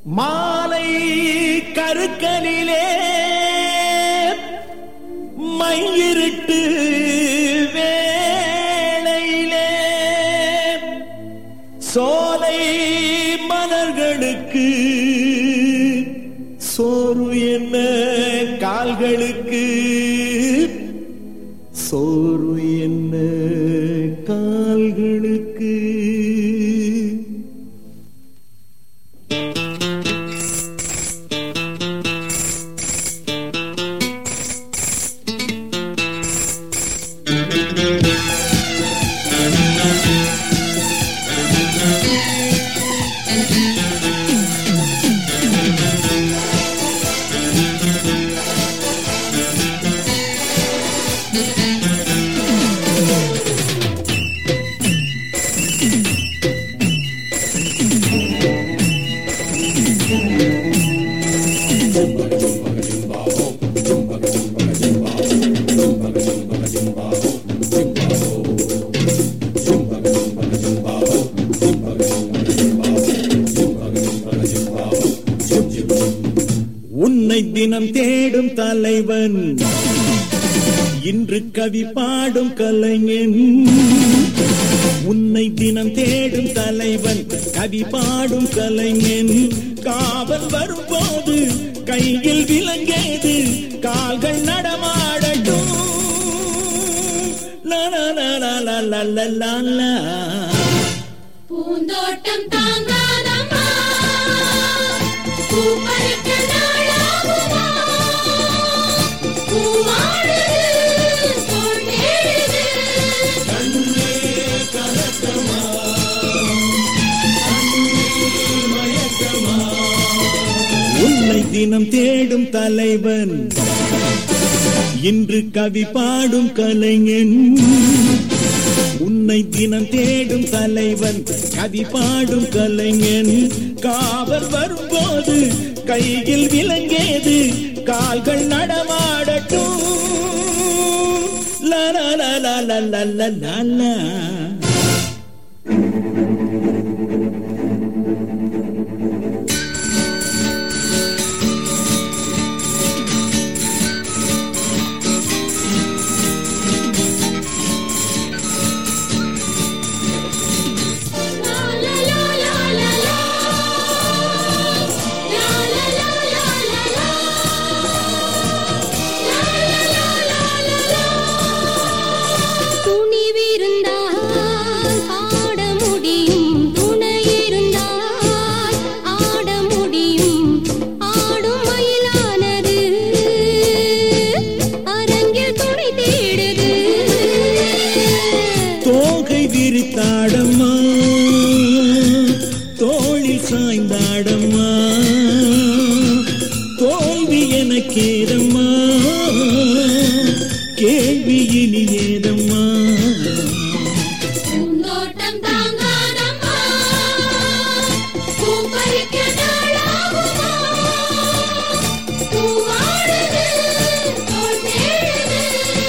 மாலை கருக்கலிலே மையிருட்டு வேளையிலே சோலை மலர்களுக்கு சோறு என்ன கால்களுக்கு சோறு என்ன கால்களுக்கு உன்னை தினம் தேடும் தலைவன் இன்று கவி பாடும் கலைஞன் உன்னை தினம் தேடும் தலைவன் கவி பாடும் கலைஞன் காவல் வரும்போது கையில் விலங்கேது கால்கள் நடமாடட்டும் லா, லா, லா, லா, லா, லா, லா, லா, லா. பூந்தோட்டம் தாங்காதம்மா பூ பறிக்க நாளாகுமா பூவாடுது தோள் தேடுது உன்னை தினம் தேடும் தலைவன் இன்று கவி பாடும் கலைஞன் உன்னை தினம் தேடும் தலைவன் கவி பாடும் கலைஞன் காவல் வரும்போது கையில் விலங்கேது கால்கள் நடமாடட்டும் லா, லா, லா, லா, லா, லா, லா, லா, லா. லா லா லா லா லா லா லா லா லா லா லா லா துணிவிருந்தால் பாட முடியும் துணை இருந்தால் ஆட முடியும் ஆடும் மயிலானது அரங்கில் துணை தேடுது தோகை விரித்தாடம்மா தோளில் சாய்ந்தாடம்மா தோல்வி எனக்கேதம்மா கேள்வி இனி ஏதம்மா பூந்தோட்டம் தாங்காதம்மா பூ பறிக்க நாளாகுமா பூவாடுது தோள் தேடுது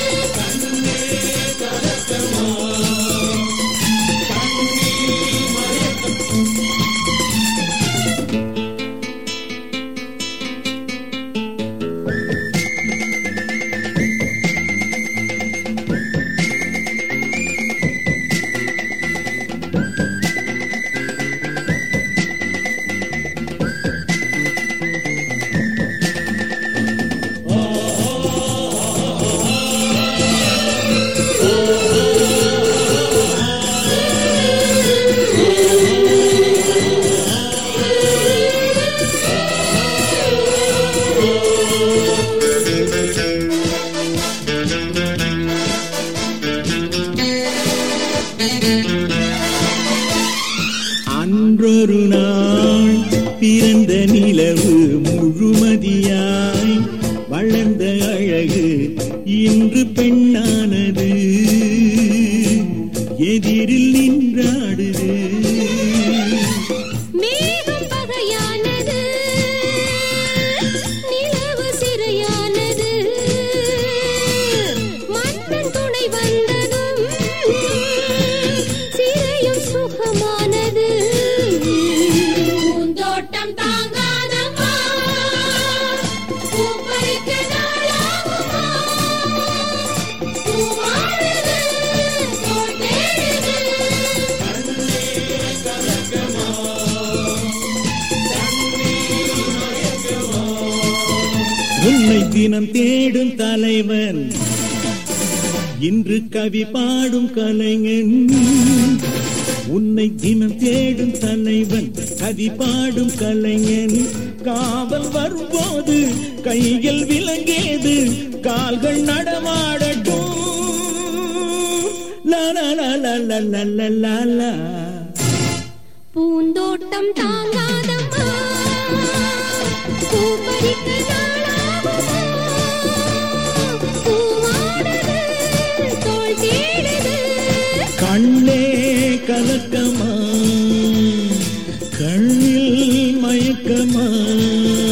அன்றொரு நாள் பிறந்த நிலவு முழுமதியாய் வளர்ந்த அழகு இன்று பெண்ணானது எதிரில் நின்றாடுது மேகம் பகையானது நிலவு சிறையானது மன்னன் துணை வந்ததும் சிறையும் சுகமானது பூந்தோட்டம் தாங்கா உன்னை தினம் தேடும் தலைவன் இன்று கவி பாடும் கலைஞன் உன்னை தினம் தேடும் தலைவன் கவி பாடும் கலைஞன் காவல் வரும்போது கையில் விலங்கேது கால்கள் நடமாடட்டும் லா லா லா லா லா லா லா லா லா பூந்தோட்டம் தாங்காதம்மா பூப்பறிக்க நாளாகுமா பூவானது தோள் தேடுது கண்ணே கலக்கமா கண்ணில் மயக்கமா